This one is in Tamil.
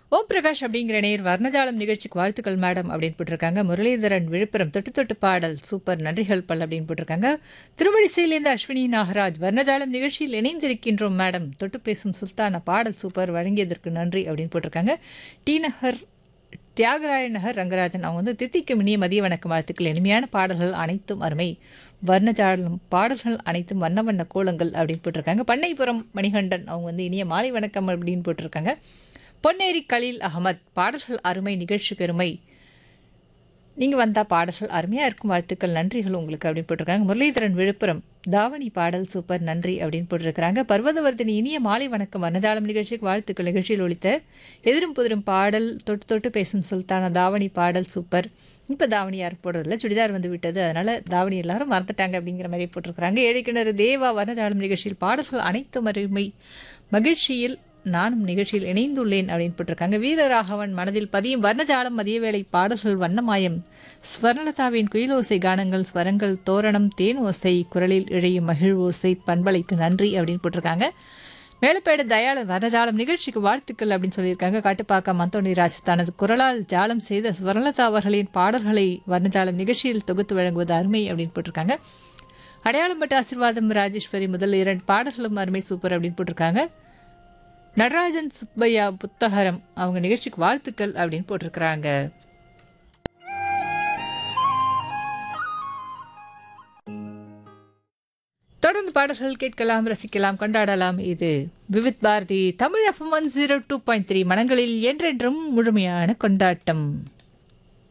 ஓம் பிரகாஷ் அப்படிங்கிற நேர் வர்ணஜாலம் நிகழ்ச்சிக்கு வாழ்த்துக்கள் மேடம் அப்படின்னு போட்டிருக்காங்க முரளிதரன் விழுப்புரம் தொட்டு தொட்டு பாடல் சூப்பர் நன்றிகள் பல் அப்படின்னு போட்டிருக்காங்க திருவழிசையிலேருந்து அஸ்வினி நாகராஜ் வர்ணஜாலம் நிகழ்ச்சியில் இணைந்திருக்கின்றோம் மேடம் தொட்டு பேசும் சுல்தான பாடல் சூப்பர் வழங்கியதற்கு நன்றி அப்படின்னு போட்டிருக்காங்க டி நகர் தியாகராய நகர் ரங்கராஜன் அவங்க வந்து தித்திக்கும் இனிய மதிய வணக்கம் வாழ்த்துக்கள் இனிமையான பாடல்கள் அனைத்தும் அருமை வர்ணஜாலம் பாடல்கள் அனைத்தும் வண்ண வண்ண கோலங்கள் அப்படின்னு போட்டிருக்காங்க பண்ணைப்புறம் மணிகண்டன் அவங்க வந்து இனிய மாலை வணக்கம் அப்படின்னு போட்டிருக்காங்க பொன்னேரி கலீல் அகமத் பாடல்கள் அருமை நிகழ்ச்சி பெருமை நீங்கள் வந்தால் பாடல்கள் அருமையாக இருக்கும் வாழ்த்துக்கள் நன்றிகள் உங்களுக்கு அப்படின்னு போட்டிருக்காங்க முரளிதரன் விழுப்புரம் தாவணி பாடல் சூப்பர் நன்றி அப்படின்னு போட்டிருக்கிறாங்க பர்வதவர்தினி இனிய மாலை வணக்கம் வர்ணஜாலம் நிகழ்ச்சிக்கு வாழ்த்துக்கள் நிகழ்ச்சியில் ஒழித்த எதிரும் புதிரும் பாடல் தொட்டு தொட்டு பேசும் சுல்தானா தாவணி பாடல் சூப்பர் இப்போ தாவணி யாரும் போடுறதில்ல சுடிதார் வந்து விட்டது அதனால் தாவணி எல்லாரும் மறந்துட்டாங்க அப்படிங்கிற மாதிரி போட்டிருக்கிறாங்க ஏழைக்கிணறு தேவா வர்ணஜாலம் நிகழ்ச்சியில் பாடல்கள் அனைத்தும் அருமை மகிழ்ச்சியில் நானும் நிகழ்ச்சியில் இணைந்துள்ளேன் அப்படின்னு போட்டிருக்காங்க வீரராகவன் மனதில் பதியும் வர்ணஜாலம் மதிய வேளை பாடல்கள் வண்ணமாயம் ஸ்வர்ணலதாவின் குயிலோசை கானங்கள் ஸ்வரங்கள் தோரணம் தேன் ஓசை குரலில் இழையும் மகிழ்வோசை பண்பலைக்கு நன்றி அப்படின்னு போட்டிருக்காங்க மேலப்பேடு தயாள வர்ணஜாலம் நிகழ்ச்சிக்கு வாழ்த்துக்கள் அப்படின்னு சொல்லியிருக்காங்க காட்டுப்பாக்கம் அந்தோணி ராஜ் தனது குரலால் ஜாலம் செய்த ஸ்வர்ணலதா அவர்களின் பாடல்களை வர்ணஜாலம் நிகழ்ச்சியில் தொகுத்து வழங்குவது அருமை அப்படின்னு போட்டிருக்காங்க அடையாளம் பட்ட ஆசிர்வாதம் ராஜேஸ்வரி முதல் இரண்டு பாடல்களும் அருமை சூப்பர் அப்படின்னு போட்டிருக்காங்க நடராஜன் சுப்பையா புத்தகரம் அவங்க நிகழ்ச்சிக்கு வாழ்த்துக்கள் அப்படின்னு போட்டிருக்கிறாங்க தொடர்ந்து பாடல்கள் கேட்கலாம் ரசிக்கலாம் கொண்டாடலாம் இது Vividh Bharati Tamil FM one zero two point three மனங்களில் என்றென்றும் முழுமையான கொண்டாட்டம்